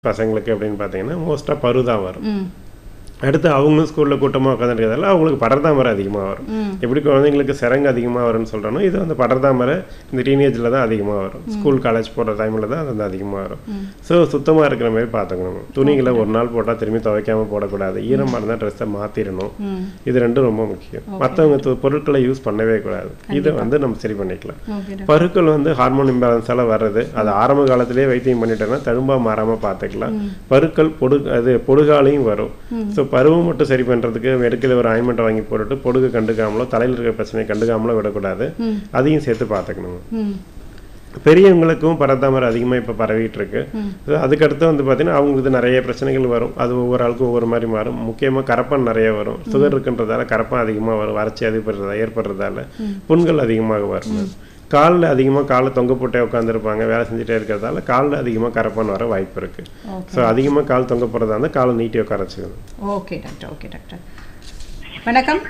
பசங்களுக்கு அப்படின்னு பார்த்தீங்கன்னா மோஸ்ட்டாக பரு தான் வரும் ம் அடுத்து அவங்களும் ஸ்கூலில் கூட்டமாக உட்காந்துருக்கிறதால அவங்களுக்கு படர்தாமரை அதிகமாக வரும் ம் எப்படி குழந்தைங்களுக்கு சிரங்கு அதிகமாக வரும்னு சொல்கிறோன்னா இது வந்து படர்தாமரை இந்த டீனேஜில் தான் அதிகமாக வரும் ஸ்கூல் காலேஜ் போகிற டைமில் தான் அது வந்து அதிகமாக வரும் ஸோ சுத்தமாக இருக்கிற மாதிரி பார்த்துக்கணும் துணிகளை ஒரு நாள் போட்டால் திரும்பி துவைக்காம போடக்கூடாது ஈரமாக இருந்தால் ட்ரெஸ்ஸை மாற்றிடணும் ம் இது ரெண்டும் ரொம்ப முக்கியம் மற்றவங்க து- பொருட்களை யூஸ் பண்ணவே கூடாது இதை வந்து நம்ம சரி பண்ணிக்கலாம் ஓகே பருக்கள் வந்து ஹார்மோன் இம்பேலன்ஸால வர்றது அது ஆரம்ப காலத்திலேயே வைத்தியம் பண்ணிட்டோம்னா தழும்பா மாறாம பார்த்துக்கலாம் பருக்கள் பொடு அது பொடுகாலையும் வரும் ஸோ பருவம் மட்டும் சரி பண்றதுக்கு மெடுக்கல ஒரு ஆயின்மெண்ட்டை வாங்கி போட்டுட்டு பொடுகு கண்டுக்காமலோ தலையில் இருக்கிற பிரச்சனையை கண்டுக்காமலோ விடக்கூடாது ம் அதையும் சேர்த்து பார்த்துக்கணும் ம் பெரியவங்களுக்கும் பரதாமரை அதிகமாக இப்போ பரவிட்டு இருக்கு ம். So, அதுக்கடுத்து வந்து பார்த்தீங்கன்னா அவங்களுக்கு நிறைய பிரச்சனைகள் வரும் அது ஒவ்வொரு ஆளுக்கும் ஒவ்வொரு மாதிரி மாறும் முக்கியமாக கரப்பன் நிறைய வரும் சுகர் இருக்குன்றதால கரப்பன் அதிகமாக வரும் வறட்சி அதிகப்படுறதா ஏற்படுறதால புண்கள் அதிகமாக வரும் காலில் அதிகமாக காலை தொங்க போட்டே உட்காந்துருப்பாங்க வேலை செஞ்சுட்டே இருக்கிறதால காலில் அதிகமாக கரப்பான் வர வாய்ப்பு இருக்கு ஓகே ஸோ அதிகமாக கால் தொங்க போடுறதா இருந்தால் காலை நீட்டி உட்கார வச்சுக்கணும் ஓகே டாக்டர் ஓகே டாக்டர் வணக்கம்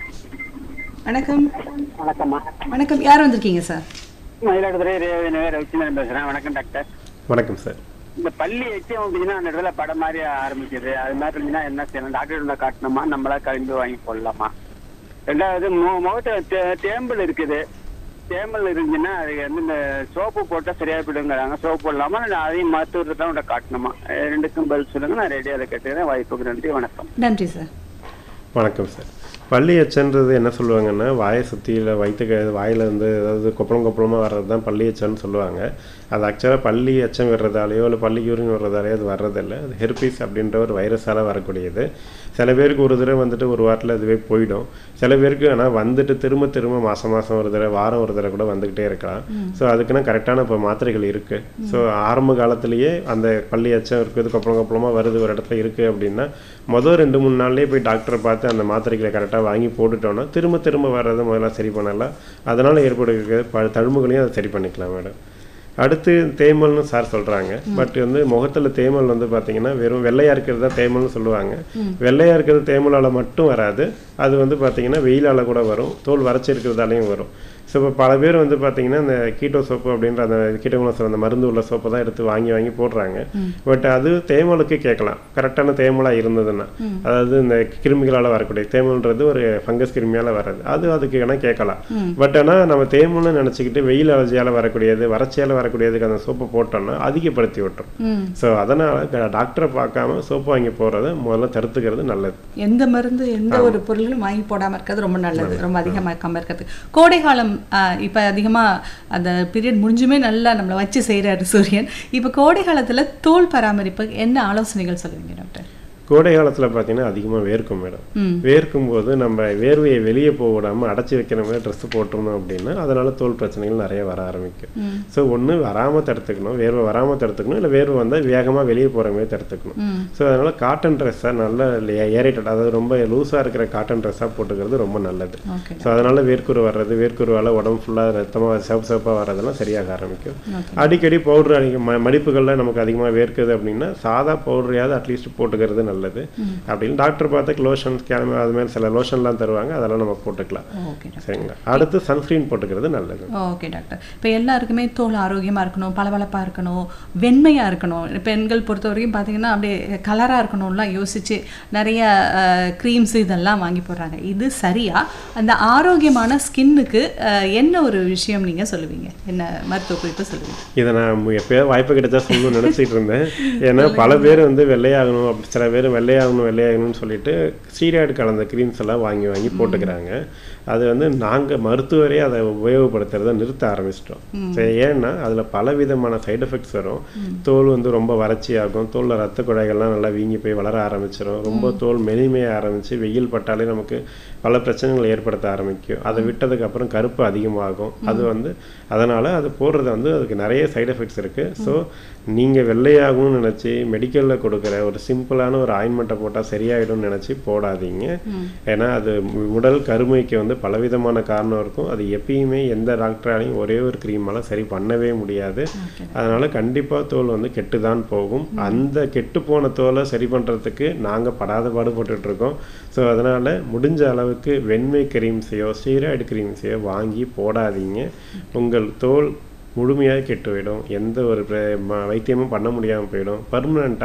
வணக்கம் வணக்கம்மா வணக்கம் யார் வந்திருக்கீங்க சார் மயிலாடுதுறை ரேவதி ரவிச்சந்திரன் பேசுறேன் வணக்கம் டாக்டர் வணக்கம் சார் இந்த பள்ளி எச்சம் அப்படின்னா அந்த இடத்துல படம் மாதிரி ஆரம்பிக்குது அது மாதிரி இருந்துச்சுன்னா என்ன செய்யணும் டாக்டர் இருந்தா காட்டணுமா நம்மளா கலந்து வாங்கி போடலாமா ரெண்டாவது மு- முகத்துல தே- தேம்பல் இருக்குது தேம்பல் இருந்துச்சுன்னா அதுக்கு வந்து இந்த சோப்பு போட்டா சரியா போயிடுங்கிறாங்க சோப்பு போடலாமா இல்லை அதையும் மருத்துவத்தை தான் உங்களை காட்டணுமா அஹ் ரெண்டுக்கும் பதில் சொல்லுங்க நான் ரெடியாக அதை கேட்டுக்கிறேன் வாய்ப்புக்கு நன்றி வணக்கம் நன்றி சார் வணக்கம் சார் பள்ளி எச்சன்றது என்ன சொல்லுவாங்கன்னா வாயை சுற்றியில் வயிற்றுக்கு வாயில் வந்து ஏதாவது கொப்பளம் கொப்பளமாக வர்றது தான் பள்ளி எச்சம்னு சொல்லுவாங்க அது ஆக்சுவலாக பள்ளி எச்சம் வர்றதாலேயோ இல்லை பள்ளி யூரின் வர்றதாலேயோ அது வர்றதில்லை அது ஹெர்பிஸ் அப்படின்ற ஒரு வைரஸால் வரக்கூடியது சில பேருக்கு ஒரு தடவை வந்துட்டு ஒரு வாரத்தில் அதுவே போயிடும் சில பேருக்கு ஆனால் வந்துட்டு திரும்ப திரும்ப மாதம் மாதம் ஒரு தடவை வாரம் ஒரு தடவை கூட வந்துக்கிட்டே இருக்கலாம் ஸோ அதுக்குன்னா கரெக்டான இப்போ மாத்திரைகள் இருக்குது ஸோ ஆரம்ப காலத்திலேயே அந்த பள்ளி எச்சம் இருக்குது கொப்பளம் கொப்பளமாக வருது ஒரு இடத்துல இருக்குது அப்படின்னா மொதல் ரெண்டு மூணு நாள்லேயே போய் டாக்டரை பார்த்து அந்த மாத்திரைகளை கரெக்டாக வாங்கி போட்டுட்டோம்னா திரும்ப திரும்ப வர்றதை முதல்ல சரி பண்ணலாம் அதனால் ஏற்படுகிற ப தழும்புகளையும் அதை சரி பண்ணிக்கலாம் மேடம் அடுத்து தேமல்னு சார் சொல்கிறாங்க பட் வந்து முகத்தில் தேமல் வந்து பார்த்தீங்கன்னா வெறும் வெள்ளையாக இருக்கிறது தான் தேமல்னு சொல்லுவாங்க வெள்ளையாக இருக்கிறது தேமலால் மட்டும் வராது அது வந்து பார்த்தீங்கன்னா வெயிலால் கூட வரும் தோல் வறட்சி இருக்கிறதாலையும் வரும் ஸோ இப்போ பல பேர் வந்து பார்த்தீங்கன்னா இந்த கீட்டோ சோப்பு அப்படின்ற அந்த கீட்டோகுணசம் அந்த மருந்து உள்ள சோப்பை தான் எடுத்து வாங்கி வாங்கி போடுறாங்க பட் அது தேமலுக்கு கேட்கலாம் கரெக்டான தேமலாக இருந்ததுன்னா அதாவது இந்த கிருமிகளால் வரக்கூடிய தேமல்ன்றது ஒரு ஃபங்கஸ் கிருமியால் வர்றது அது அதுக்கு வேணால் கேட்கலாம் பட் ஆனால் நம்ம தேமல்னு நினச்சிக்கிட்டு வெயில் அலர்ஜியால் வரக்கூடியது வறட்சியால் வரக்கூடியதுக்கு அந்த சோப்பை போட்டோம்னா அதிகப்படுத்தி விட்டுரும் ம் ஸோ அதனால் டாக்டரை பார்க்காம சோப்பு வாங்கி போடுறத முதல்ல தடுத்துக்கிறது நல்லது எந்த மருந்து எந்த ஒரு பொருளும் வாங்கி போடாம இருக்கிறது ரொம்ப நல்லது ரொம்ப அதிகமாக்காம இருக்கிறது கோடை காலம் ஆஹ், இப்ப அதிகமா அந்த பீரியட் முடிஞ்சுமே நல்லா நம்மளை வச்சு செய்யறாரு சூரியன் இப்ப கோடை காலத்துல தோல் பராமரிப்பு என்ன ஆலோசனைகள் சொல்லுவீங்க டாக்டர் கோடை காலத்தில் பார்த்தீங்கன்னா அதிகமாக வேர்க்கும் மேடம் ம் வேர்க்கும் போது நம்ம வேர்வையை வெளியே போக விடாமல் அடைச்சி வைக்கிற மாதிரி ட்ரெஸ் போட்டிருந்தோம் அப்படின்னா அதனால தோல் பிரச்சனைகள் நிறைய வர ஆரம்பிக்கும் ம் ஸோ ஒன்று வராமல் தடுத்துக்கணும் வேர்வை வராமல் தடுத்துக்கணும் இல்லை வேர்வை வந்தால் வேகமாக வெளியே போகிற மாதிரி தடுத்துக்கணும் ம் ஸோ அதனால் காட்டன் ட்ரெஸ்ஸை நல்ல ஏரேட்டட் அதாவது ரொம்ப லூஸாக இருக்கிற காட்டன் ட்ரெஸ்ஸாக போட்டுக்கிறது ரொம்ப நல்லது ஓகே ஸோ அதனால் வேர்க்குரு வர்றது வேர்க்குருவால் உடம்பு ஃபுல்லாக ரத்தமாக சிவப்பு சிவப்பாக வர்றதெல்லாம் சரியாக ஆரம்பிக்கும் ஓகே அடிக்கடி பவுடர் அடிக்க ம மடிப்புகளில் நமக்கு அதிகமாக வேர்க்குது அப்படின்னா சாதா பவுடரையாவது அட்லீஸ்ட் போட்டுக்கிறது நல்லது அப்படின்னு டாக்டர் பார்த்து லோஷன் ஸ்கேன் அது மாதிரி சில லோஷன்லாம் தருவாங்க அதெல்லாம் நம்ம போட்டுக்கலாம் ஓகே டாக்டர் சரிங்களா அடுத்து சன்ஸ்க்ரீன் போட்டுக்கிறது நல்லது ஓகே டாக்டர் இப்போ எல்லாருக்குமே தோல் ஆரோக்கியமாக இருக்கணும் பளபளப்பாக இருக்கணும் வெண்மையாக இருக்கணும் பெண்கள் பொறுத்த வரைக்கும் பார்த்தீங்கன்னா அப்படியே கலராக இருக்கணும்லாம் யோசிச்சு நிறைய க்ரீம்ஸ் இதெல்லாம் வாங்கி போடுறாங்க இது சரியா அந்த ஆரோக்கியமான ஸ்கின்னுக்கு என்ன ஒரு விஷயம் நீங்கள் சொல்லுவீங்க என்ன மருத்துவ குறிப்பு சொல்லுவீங்க இதை நான் மு- எப்பயாவது வாய்ப்பு கிடைச்சா சொல்லணும்னு நினச்சிட்டு இருந்தேன் ஏன்னா பல பேர் வந்து வெள்ளையாகணும் அப்படி சில பேர் வெள்ளையாகணும் வெள்ளையாகணும்னு சொல்லிட்டு ஸ்டீராய்டு கலந்த க்ரீம்ஸ் எல்லாம் வாங்கி வாங்கி போட்டுக்கிறாங்க அது வந்து நாங்கள் மருத்துவரே அதை உபயோகப்படுத்துறதை நிறுத்த ஆரம்பிச்சிட்டோம் சரி ஏன்னா அதில் பல விதமான சைடு எஃபெக்ட்ஸ் வரும் தோல் வந்து ரொம்ப வறட்சியாகும் தோலில் ரத்த குழாய்கள்லாம் நல்லா வீங்கி போய் வளர ஆரம்பிச்சிடும் ரொம்ப தோல் மெலிமையாக ஆரம்பிச்சு வெயில் பட்டாலே நமக்கு பல பிரச்சனைகள் ஏற்படுத்த ஆரம்பிக்கும் அதை விட்டதுக்கு அப்புறம் கருப்பு அதிகமாகும் அது வந்து அதனால் அது போடுறது வந்து அதுக்கு நிறைய சைடு எஃபெக்ட்ஸ் இருக்குது ஸோ நீங்கள் வெள்ளையாகணும்னு நினச்சி மெடிக்கலில் கொடுக்குற ஒரு சிம்பிளான ஒரு ஆயின்மெண்ட்டை போட்டால் சரியாயிடும்னு நினச்சி போடாதீங்க ஏன்னா அது மு- உடல் கருமைக்கு வந்து பலவிதமான காரணம் இருக்கும் அது எப்பயுமே எந்த டாக்டராலையும் ஒரே ஒரு க்ரீமால சரி பண்ணவே முடியாது அதனால கண்டிப்பாக தோல் வந்து கெட்டு தான் போகும் அந்த கெட்டு போன தோலை சரி பண்ணுறதுக்கு நாங்கள் படாத பாடுபட்டுட்டு இருக்கோம் ஸோ அதனால் முடிஞ்ச அளவுக்கு வெண்மை கிரீம்ஸையோ ஸ்டீராய்டு கிரீம்ஸையோ வாங்கி போடாதீங்க உங்கள் தோல் முழுமையாக கெட்டு போயிடும் எந்த ஒரு பிர- ம- வைத்தியமும் பண்ண முடியாமல் போயிடும் பர்மனெண்ட்டாக